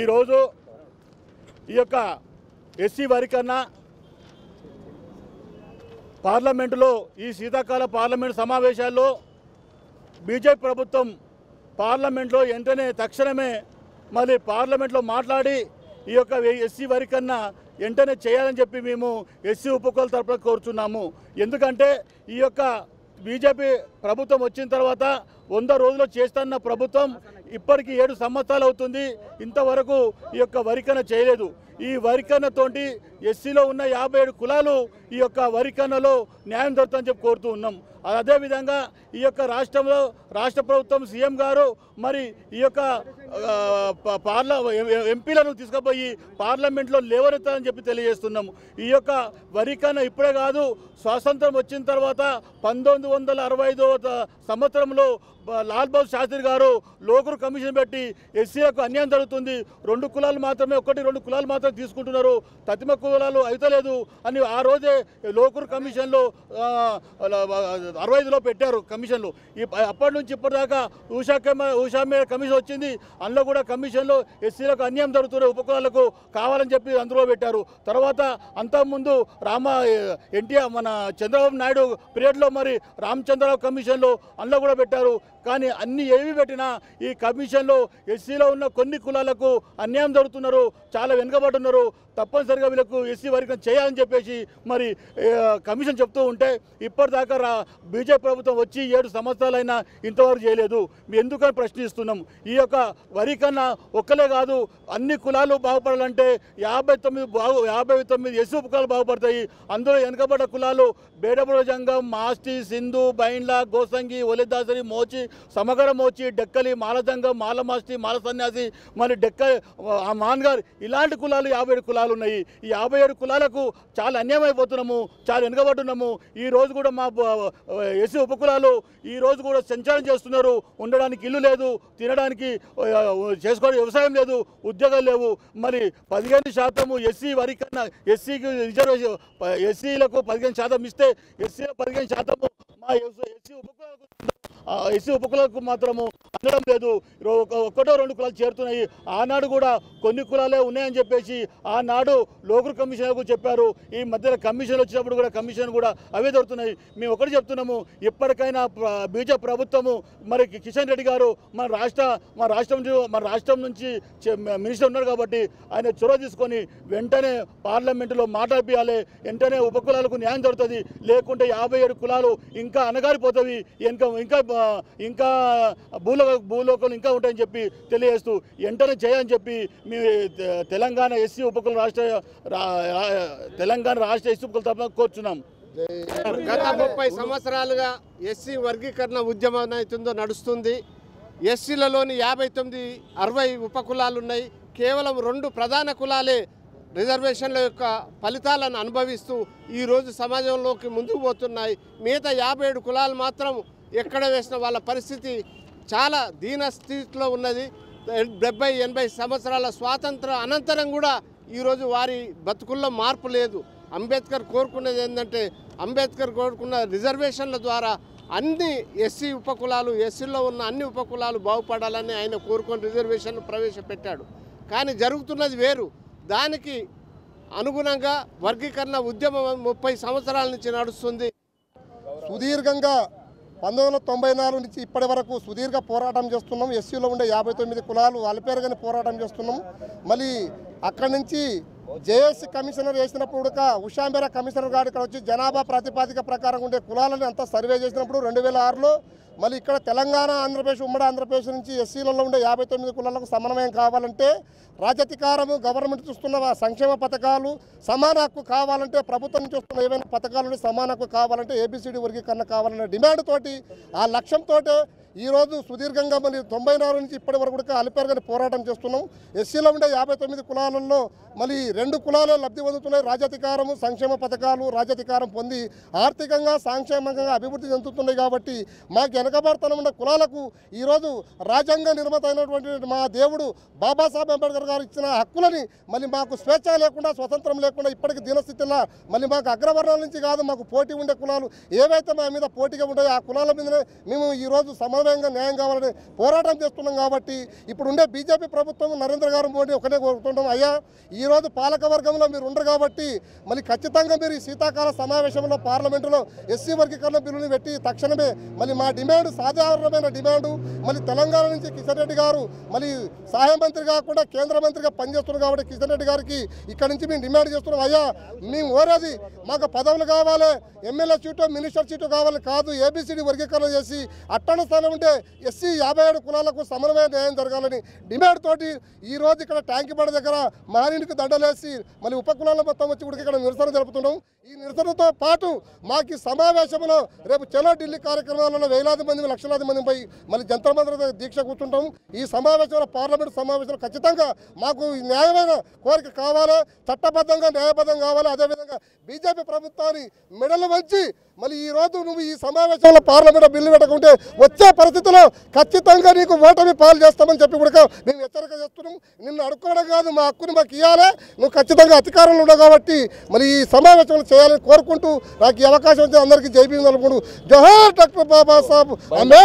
ఈరోజు ఈ యొక్క ఎస్సీ వరికన్నా పార్లమెంటులో ఈ శీతాకాల పార్లమెంట్ సమావేశాల్లో బీజేపీ ప్రభుత్వం పార్లమెంట్లో వెంటనే తక్షణమే మళ్ళీ పార్లమెంట్లో మాట్లాడి ఈ యొక్క ఎస్సీ వరికన్నా వెంటనే చేయాలని చెప్పి మేము ఎస్సీ ఉపకుల తరపున కోరుచున్నాము ఎందుకంటే ఈ యొక్క బీజేపీ ప్రభుత్వం వచ్చిన తర్వాత వంద రోజులు చేస్తున్న ప్రభుత్వం ఇప్పటికి ఏడు సంవత్సరాలు అవుతుంది ఇంతవరకు ఈ యొక్క వరికన చేయలేదు ఈ వరికన్నతోటి ఎస్సీలో ఉన్న యాభై ఏడు కులాలు ఈ యొక్క వరికన్నలో న్యాయం దొరుకుతుందని చెప్పి కోరుతూ ఉన్నాం అదేవిధంగా ఈ యొక్క రాష్ట్రంలో రాష్ట్ర ప్రభుత్వం సీఎం గారు మరి ఈ యొక్క ఆ, ప- పార్ల ఎం- ఎంపీలను తీసుకుపోయి పార్లమెంట్లో లేవనెత్తాలని చెప్పి తెలియజేస్తున్నాము ఈ యొక్క వరికన్న ఇప్పుడే కాదు స్వాతంత్రం వచ్చిన తర్వాత పంతొమ్మిది వందల అరవై ఐదో సంవత్సరంలో బ- లాల్ బహదూర్ శాస్త్రి గారు లోకరు కమిషన్ పెట్టి ఎస్సీలకు అన్యాయం జరుగుతుంది రెండు కులాలు మాత్రమే ఒకటి రెండు కులాలు మాత్రమే తీసుకుంటున్నారు తతిమ కులాలు అయితలేదు అని ఆ రోజే లోకరు కమిషన్లో ఆ, అలా- అరవై ఐదులో పెట్టారు కమిషన్లు ఈ అప్పటి నుంచి ఇప్పటిదాకా ఉషా కమ ఉషా మీద కమిషన్ వచ్చింది అందులో కూడా కమిషన్లో ఎస్సీలకు అన్యాయం జరుగుతున్న ఉపకులాలకు కావాలని చెప్పి అందులో పెట్టారు తర్వాత అంతకుముందు రామ ఎన్టీఆర్ మన చంద్రబాబు నాయుడు పీరియడ్లో మరి రామచంద్రరావు కమిషన్లో అందులో కూడా పెట్టారు కానీ అన్ని ఏవి పెట్టినా ఈ కమిషన్లో ఎస్సీలో ఉన్న కొన్ని కులాలకు అన్యాయం జరుగుతున్నారు చాలా వెనుకబడున్నారు తప్పనిసరిగా వీళ్ళకు ఎస్సీ వర్గం చేయాలని చెప్పేసి మరి ఏ, కమిషన్ చెప్తూ ఉంటే ఇప్పటిదాకా రా బీజేపీ ప్రభుత్వం వచ్చి ఏడు సంవత్సరాలైనా ఇంతవరకు చేయలేదు మేము ఎందుకని ప్రశ్నిస్తున్నాం ఈ యొక్క వరి కన్నా ఒక్కలే కాదు అన్ని కులాలు బాగుపడాలంటే యాభై తొమ్మిది బాగు యాభై తొమ్మిది ఎస్సీ కులాలు బాగుపడతాయి అందులో వెనుకబడ్డ కులాలు బేడబుడ జంగం మాస్టి సింధు బైండ్ల గోసంగి ఒలిదాసరి మోచి సమగర మోచి డెక్కలి మాలజంగం మాల మాస్టి మాల సన్యాసి మరి డెక్క ఆ మాన్గార్ ఇలాంటి కులాలు యాభై ఏడు కులాలు ఉన్నాయి ఈ యాభై ఏడు కులాలకు చాలా అన్యాయం అయిపోతున్నాము చాలా వెనుకబడున్నాము ఈ రోజు కూడా మా ఎస్సీ ఉపకులాలు ఈ రోజు కూడా సంచారం చేస్తున్నారు ఉండడానికి ఇల్లు లేదు తినడానికి ఆ, చేసుకోవడానికి వ్యవసాయం లేదు ఉద్యోగాలు లేవు మరి పదిహేను శాతము ఎస్సీ వరి కన్నా ఎస్సీకి రిజర్వేషన్ ఎస్సీలకు పదిహేను శాతం ఇస్తే ఎస్సీ పదిహేను శాతము మా ఎస్సీ ఉపకులాలకు ఆ ఎస్సీ ఉపకులకు మాత్రము అందడం లేదు రో- ఒక- ఒక్కటో రెండు కులాలు చేరుతున్నాయి ఆనాడు కూడా కొన్ని కులాలే ఉన్నాయని చెప్పేసి ఆనాడు లోకల్ కమిషనర్కు చెప్పారు ఈ మధ్యలో కమిషన్ వచ్చినప్పుడు కూడా కమిషన్ కూడా అవే దొరుకుతున్నాయి మేము ఒకటి చెప్తున్నాము ఇప్పటికైనా ప్ర- బీజేపీ ప్రభుత్వము మరి కి- కిషన్ రెడ్డి గారు మన రాష్ట్ర మన రాష్ట్రం నుంచి- మన రాష్ట్రం నుంచి చె- మినిస్టర్ ఉన్నారు కాబట్టి ఆయన చొరవ తీసుకొని వెంటనే పార్లమెంటులో మాట్లాడిపియాలి వెంటనే ఉపకులాలకు న్యాయం జరుగుతుంది లేకుంటే యాభై ఏడు కులాలు ఇంకా అనగారిపోతాయి ఇంకా ఇంకా ఆ, ఇంకా భూలో భూలోకాలు ఇంకా ఉంటాయని చెప్పి తెలియజేస్తూ వెంటనే చేయని చెప్పి మీ తె- తెలంగాణ ఎస్సీ ఉపకుల రాష్ట్ర రా- రా- తెలంగాణ రాష్ట్ర ఎస్సీ ఉపకుల తరఫున కోరుచున్నాం గత ముప్పై సంవత్సరాలుగా ఎస్సీ వర్గీకరణ ఉద్యమం అవుతుందో నడుస్తుంది ఎస్సీలలోని యాభై తొమ్మిది అరవై ఉపకులాలు ఉన్నాయి కేవలం రెండు ప్రధాన కులాలే రిజర్వేషన్ల యొక్క ఫలితాలను అనుభవిస్తూ ఈరోజు సమాజంలోకి ముందుకు పోతున్నాయి మిగతా యాభై ఏడు కులాలు మాత్రం ఎక్కడ వేసిన వాళ్ళ పరిస్థితి చాలా దీన స్థితిలో ఉన్నది డెబ్బై ఎనభై సంవత్సరాల స్వాతంత్ర అనంతరం కూడా ఈరోజు వారి బతుకుల్లో మార్పు లేదు అంబేద్కర్ కోరుకున్నది ఏంటంటే అంబేద్కర్ కోరుకున్న రిజర్వేషన్ల ద్వారా అన్ని ఎస్సీ ఉపకులాలు ఎస్సీలో ఉన్న అన్ని ఉపకులాలు బాగుపడాలని ఆయన కోరుకొని రిజర్వేషన్ ప్రవేశపెట్టాడు కానీ జరుగుతున్నది వేరు దానికి అనుగుణంగా వర్గీకరణ ఉద్యమం ముప్పై సంవత్సరాల నుంచి నడుస్తుంది సుదీర్ఘంగా పంతొమ్మిది వందల తొంభై నాలుగు నుంచి ఇప్పటి వరకు సుదీర్ఘ పోరాటం చేస్తున్నాం ఎస్సీలో ఉండే యాభై తొమ్మిది కులాలు అల్పేరుగానే పోరాటం చేస్తున్నాం మళ్ళీ అక్కడి నుంచి జేఏసీ కమిషనర్ వేసినప్పుడు కూడా ఉషాంబేర కమిషనర్ గారు ఇక్కడ వచ్చి జనాభా ప్రాతిపాదిక ప్రకారం ఉండే కులాలను అంతా సర్వే చేసినప్పుడు రెండు వేల ఆరులో మళ్ళీ ఇక్కడ తెలంగాణ ఆంధ్రప్రదేశ్ ఉమ్మడి ఆంధ్రప్రదేశ్ నుంచి ఎస్సీలలో ఉండే యాభై తొమ్మిది కులాలకు సమన్వయం కావాలంటే రాజధికారము గవర్నమెంట్ చూస్తున్న వా- సంక్షేమ పథకాలు సమాన హక్కు కావాలంటే ప్రభుత్వం నుంచి వస్తున్న ఏవైనా పథకాలు ఉంటే సమాన హక్కు కావాలంటే ఏబిసిడి వర్గీకరణ కావాలనే డిమాండ్ తోటి ఆ లక్ష్యంతో ఈరోజు సుదీర్ఘంగా మరి తొంభై నాలుగు నుంచి ఇప్పటి వరకు కూడా అలిపేరుగానే పోరాటం చేస్తున్నాం ఎస్సీలో ఉండే యాభై తొమ్మిది కులాలలో మళ్ళీ రెండు కులాలే లబ్ధి పొందుతున్నాయి రాజధికారము సంక్షేమ పథకాలు రాజధికారం పొంది ఆర్థికంగా సాంక్షేమంగా అభివృద్ధి చెందుతున్నాయి కాబట్టి మాకు వెనకబడతనం ఉన్న కులాలకు ఈరోజు రాజ్యాంగ నిర్మాత అయినటువంటి మా దేవుడు బాబాసాహెబ్ అంబేద్కర్ గారు ఇచ్చిన హక్కులని మళ్ళీ మాకు స్వేచ్ఛ లేకుండా స్వతంత్రం లేకుండా ఇప్పటికి దీనస్థితిలో మళ్ళీ మాకు అగ్రవర్ణాల నుంచి కాదు మాకు పోటీ ఉండే కులాలు ఏవైతే మా మీద పోటీగా ఉంటాయో ఆ కులాల మీదనే మేము ఈరోజు సమాధానం సమన్వయంగా న్యాయం కావాలని పోరాటం చేస్తున్నాం కాబట్టి ఇప్పుడు ఉండే బీజేపీ ప్రభుత్వం నరేంద్ర గారు మోడీ ఒకటే కోరుతుంటాం అయ్యా ఈరోజు పాలక వర్గంలో మీరు ఉండరు కాబట్టి మళ్ళీ ఖచ్చితంగా మీరు ఈ శీతాకాల సమావేశంలో పార్లమెంటులో ఎస్సీ వర్గీకరణ బిల్లుని పెట్టి తక్షణమే మళ్ళీ మా డిమాండ్ సాధారణమైన డిమాండు మళ్ళీ తెలంగాణ నుంచి కిషన్ రెడ్డి గారు మళ్ళీ సహాయ మంత్రి కాకుండా కేంద్ర మంత్రిగా పనిచేస్తున్నారు కాబట్టి కిషన్ రెడ్డి గారికి ఇక్కడ నుంచి మేము డిమాండ్ చేస్తున్నాం అయ్యా మేము ఓరేది మాకు పదవులు కావాలి ఎమ్మెల్యే సీటు మినిస్టర్ సీటు కావాలి కాదు ఏబిసిడి వర్గీకరణ చేసి అట్టణ స్థానం ఉంటే ఎస్సీ యాభై ఏడు కులాలకు సమన్వయ న్యాయం జరగాలని డిమాండ్ తోటి ఈ రోజు ఇక్కడ ట్యాంక్ బండ దగ్గర మారినికి దండలేసి మళ్ళీ ఉప కులాల మొత్తం వచ్చి కూడా ఇక్కడ నిరసన జరుపుతున్నాం ఈ నిరసనతో పాటు మాకు ఈ సమావేశంలో రేపు చలో ఢిల్లీ కార్యక్రమాలలో వేలాది మంది లక్షలాది మంది పై మళ్ళీ జంతర్ మంత్ర దగ్గర దీక్ష కూర్చుంటాం ఈ సమావేశంలో పార్లమెంట్ సమావేశంలో ఖచ్చితంగా మాకు ఈ న్యాయమైన కోరిక కావాలి చట్టబద్ధంగా న్యాయబద్ధం కావాలి అదేవిధంగా బీజేపీ ప్రభుత్వాన్ని మెడలు వంచి మళ్ళీ ఈ రోజు నువ్వు ఈ సమావేశంలో పార్లమెంట్ బిల్లు పెట్టకుంటే వచ్చే పరిస్థితిలో ఖచ్చితంగా నీకు ఓటమి పాలు చేస్తామని చెప్పి కూడా మేము హెచ్చరిక చేస్తున్నాం నిన్ను అడుక్కోవడం కాదు మా హక్కుని మాకు ఇవ్వాలి నువ్వు ఖచ్చితంగా అధికారంలో ఉండవు కాబట్టి మరి ఈ సమావేశంలో చేయాలని కోరుకుంటూ నాకు ఈ అవకాశం వచ్చి అందరికీ జైబీ అనుకుంటూ జోహార్ డాక్టర్ బాబాసాహెబ్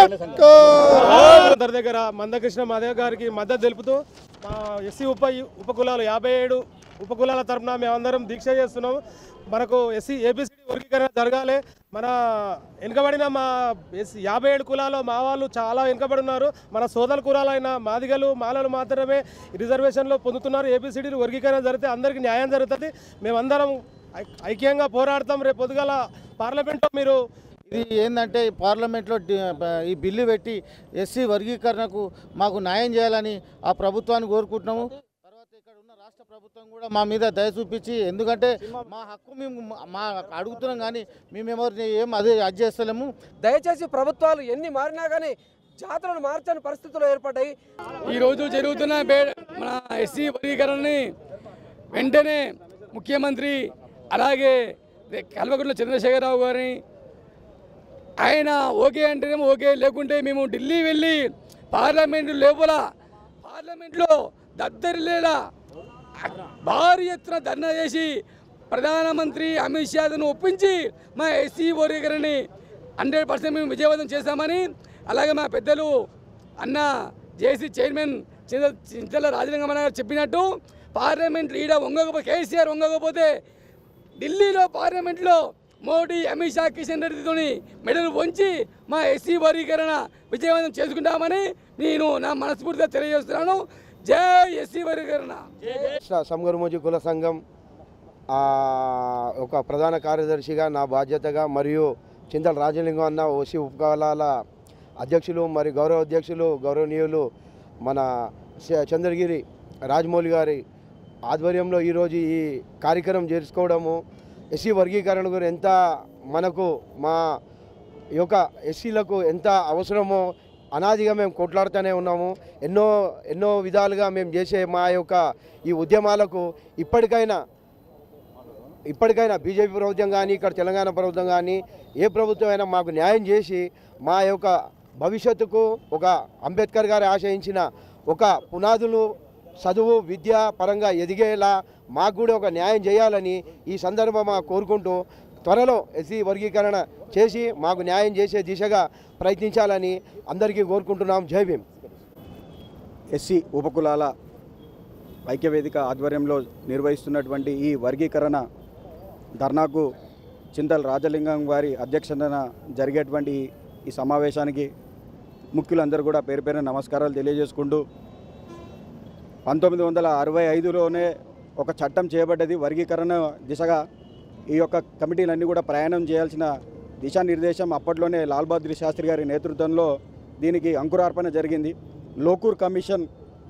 అంబేద్కర్ అందరి దగ్గర మందకృష్ణ మాదేవ్ గారికి మద్దతు తెలుపుతూ మా ఎస్సీ ఉప ఉపకులాలు యాభై ఏడు ఉపకులాల తరఫున మేమందరం దీక్ష చేస్తున్నాం మనకు ఎస్సీ ఏబిసిడి వర్గీకరణ జరగాలి మన వెనుకబడిన మా ఎస్సీ యాభై ఏడు కులాలు మా వాళ్ళు చాలా వెనుకబడి ఉన్నారు మన సోదర కులాలైన మాదిగలు మాలలు మాత్రమే రిజర్వేషన్లో పొందుతున్నారు ఏబిసిడి వర్గీకరణ జరిగితే అందరికీ న్యాయం జరుగుతుంది మేమందరం ఐ- ఐక్యంగా పోరాడతాం రేపు పొద్దుగాల పార్లమెంట్లో మీరు ఇది ఏంటంటే పార్లమెంట్లో డి- బ- ఈ బిల్లు పెట్టి ఎస్సీ వర్గీకరణకు మాకు న్యాయం చేయాలని ఆ ప్రభుత్వాన్ని కోరుకుంటున్నాము తర్వాత ఇక్కడ ఉన్న రాష్ట్ర ప్రభుత్వం కూడా మా మీద దయ చూపించి ఎందుకంటే మా హక్కు మేము మా అడుగుతున్నాం కానీ మేము ఎవరిని ఏం అదే అది చేస్తలేము దయచేసి ప్రభుత్వాలు ఎన్ని మారినా కానీ జాతులను మార్చని పరిస్థితులు ఏర్పడ్డాయి ఈరోజు జరుగుతున్న బే మన ఎస్సీ వర్గీకరణని వెంటనే ముఖ్యమంత్రి అలాగే కల్వకుంట్ల చంద్రశేఖరరావు గారిని ఆయన ఓకే అంటేనేమో ఓకే లేకుంటే మేము ఢిల్లీ వెళ్ళి పార్లమెంటు లోపల పార్లమెంట్లో దద్దరిల్లేలా భారీ ఎత్తున ధర్నా చేసి ప్రధానమంత్రి అమిత్ షాను ఒప్పించి మా ఎస్సీ వర్గీకరణని హండ్రెడ్ పర్సెంట్ మేము విజయవంతం చేశామని అలాగే మా పెద్దలు అన్న జేసీ చైర్మన్ చింత చింతల రాజలింగమన్న గారు చెప్పినట్టు పార్లమెంట్ లీడర్ వంగకపోతే కేసీఆర్ వంగకపోతే ఢిల్లీలో పార్లమెంట్లో మోడీ అమిత్ షా కిషన్ రెడ్డితోని మెడలు వంచి మా ఎస్సీ వర్గీకరణ విజయవంతం చేసుకుంటామని నేను నా మనస్ఫూర్తిగా తెలియజేస్తున్నాను జై ఎస్సీ వర్గీకరణ రాష్ట్ర సంగరుమోజీ కుల సంఘం ఆ, ఒక ప్రధాన కార్యదర్శిగా నా బాధ్యతగా మరియు చింతల రాజలింగం అన్న ఓసి ఉపకాలాల అధ్యక్షులు మరి గౌరవ అధ్యక్షులు గౌరవనీయులు మన చ- చంద్రగిరి రాజమౌళి గారి ఆధ్వర్యంలో ఈరోజు ఈ కార్యక్రమం చేసుకోవడము ఎస్సీ వర్గీకరణ గురించి ఎంత మనకు మా ఈ యొక్క ఎస్సీలకు ఎంత అవసరమో అనాదిగా మేము కొట్లాడుతూనే ఉన్నాము ఎన్నో ఎన్నో విధాలుగా మేము చేసే మా యొక్క ఈ ఉద్యమాలకు ఇప్పటికైనా ఇప్పటికైనా బీజేపీ ప్రభుత్వం కానీ ఇక్కడ తెలంగాణ ప్రభుత్వం కానీ ఏ ప్రభుత్వం అయినా మాకు న్యాయం చేసి మా యొక్క భవిష్యత్తుకు ఒక అంబేద్కర్ గారు ఆశయించిన ఒక పునాదులు చదువు విద్య పరంగా ఎదిగేలా మాకు కూడా ఒక న్యాయం చేయాలని ఈ సందర్భం కోరుకుంటూ త్వరలో ఎస్సీ వర్గీకరణ చేసి మాకు న్యాయం చేసే దిశగా ప్రయత్నించాలని అందరికీ కోరుకుంటున్నాం జై భీమ్ ఎస్సీ ఉపకులాల ఐక్యవేదిక ఆధ్వర్యంలో నిర్వహిస్తున్నటువంటి ఈ వర్గీకరణ ధర్నాకు చింతల రాజలింగం వారి అధ్యక్షతన జరిగేటువంటి ఈ సమావేశానికి ముఖ్యులందరూ కూడా పేరు పేరున నమస్కారాలు తెలియజేసుకుంటూ పంతొమ్మిది వందల అరవై ఐదులోనే ఒక చట్టం చేయబడ్డది వర్గీకరణ దిశగా ఈ యొక్క కమిటీలన్నీ కూడా ప్రయాణం చేయాల్సిన దిశానిర్దేశం అప్పట్లోనే లాల్ బహదూర్ శాస్త్రి గారి నేతృత్వంలో దీనికి అంకురార్పణ జరిగింది లోకూర్ కమిషన్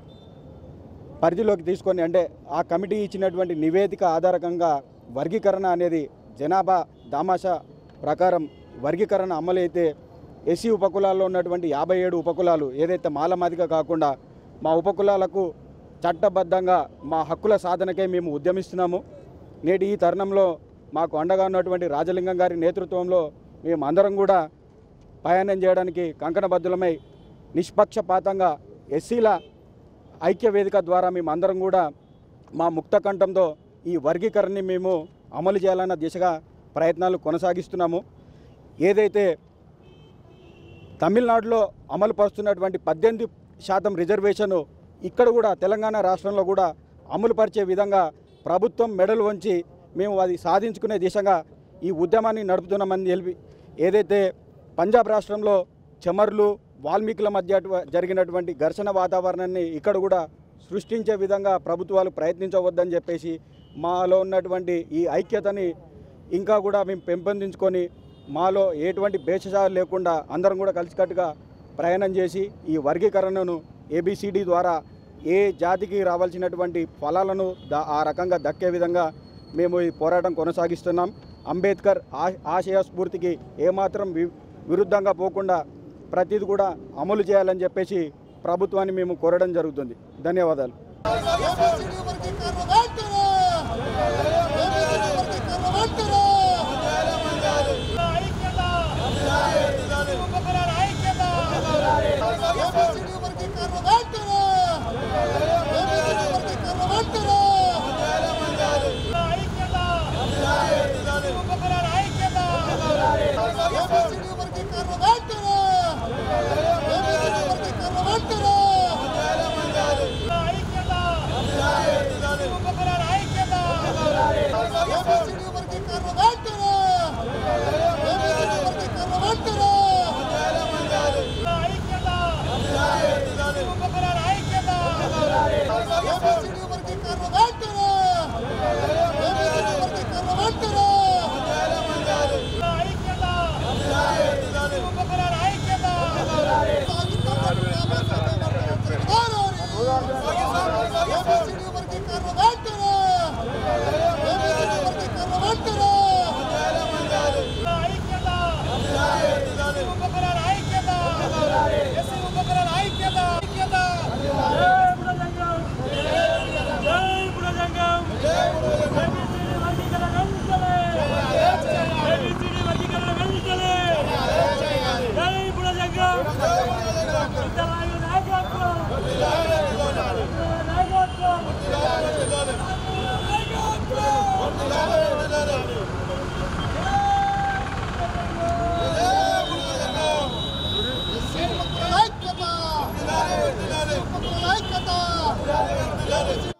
పరిధిలోకి తీసుకొని అంటే ఆ కమిటీ ఇచ్చినటువంటి నివేదిక ఆధారకంగా వర్గీకరణ అనేది జనాభా దామాషా ప్రకారం వర్గీకరణ అమలైతే ఎస్సీ ఉపకులాల్లో ఉన్నటువంటి యాభై ఏడు ఉపకులాలు ఏదైతే మాలమాదిగా కాకుండా మా ఉపకులాలకు చట్టబద్ధంగా మా హక్కుల సాధనకే మేము ఉద్యమిస్తున్నాము నేటి ఈ తరుణంలో మాకు అండగా ఉన్నటువంటి రాజలింగం గారి నేతృత్వంలో మేము అందరం కూడా ప్రయాణం చేయడానికి కంకణబద్ధులమై నిష్పక్షపాతంగా ఎస్సీల ఐక్య వేదిక ద్వారా మేము అందరం కూడా మా ముక్త కంఠంతో ఈ వర్గీకరణని మేము అమలు చేయాలన్న దిశగా ప్రయత్నాలు కొనసాగిస్తున్నాము ఏదైతే తమిళనాడులో అమలు పరుస్తున్నటువంటి పద్దెనిమిది శాతం రిజర్వేషను ఇక్కడ కూడా తెలంగాణ రాష్ట్రంలో కూడా అమలు పరిచే విధంగా ప్రభుత్వం మెడలు వంచి మేము అది సాధించుకునే దిశగా ఈ ఉద్యమాన్ని నడుపుతున్నామని తెలిపి ఏదైతే పంజాబ్ రాష్ట్రంలో చెమర్లు వాల్మీకుల మధ్య అటు- జరిగినటువంటి ఘర్షణ వాతావరణాన్ని ఇక్కడ కూడా సృష్టించే విధంగా ప్రభుత్వాలు ప్రయత్నించవద్దని చెప్పేసి మాలో ఉన్నటువంటి ఈ ఐక్యతని ఇంకా కూడా మేము పెంపొందించుకొని మాలో ఎటువంటి భేషజాలు లేకుండా అందరం కూడా కలిసికట్టుగా ప్రయాణం చేసి ఈ వర్గీకరణను ఏబిసిడి ద్వారా ఏ జాతికి రావాల్సినటువంటి ఫలాలను దా ఆ రకంగా దక్కే విధంగా మేము ఈ పోరాటం కొనసాగిస్తున్నాం అంబేద్కర్ ఆ ఆశయ స్ఫూర్తికి ఏమాత్రం వి విరుద్ధంగా పోకుండా ప్రతిది కూడా అమలు చేయాలని చెప్పేసి ప్రభుత్వాన్ని మేము కోరడం జరుగుతుంది ధన్యవాదాలు ఐక్యత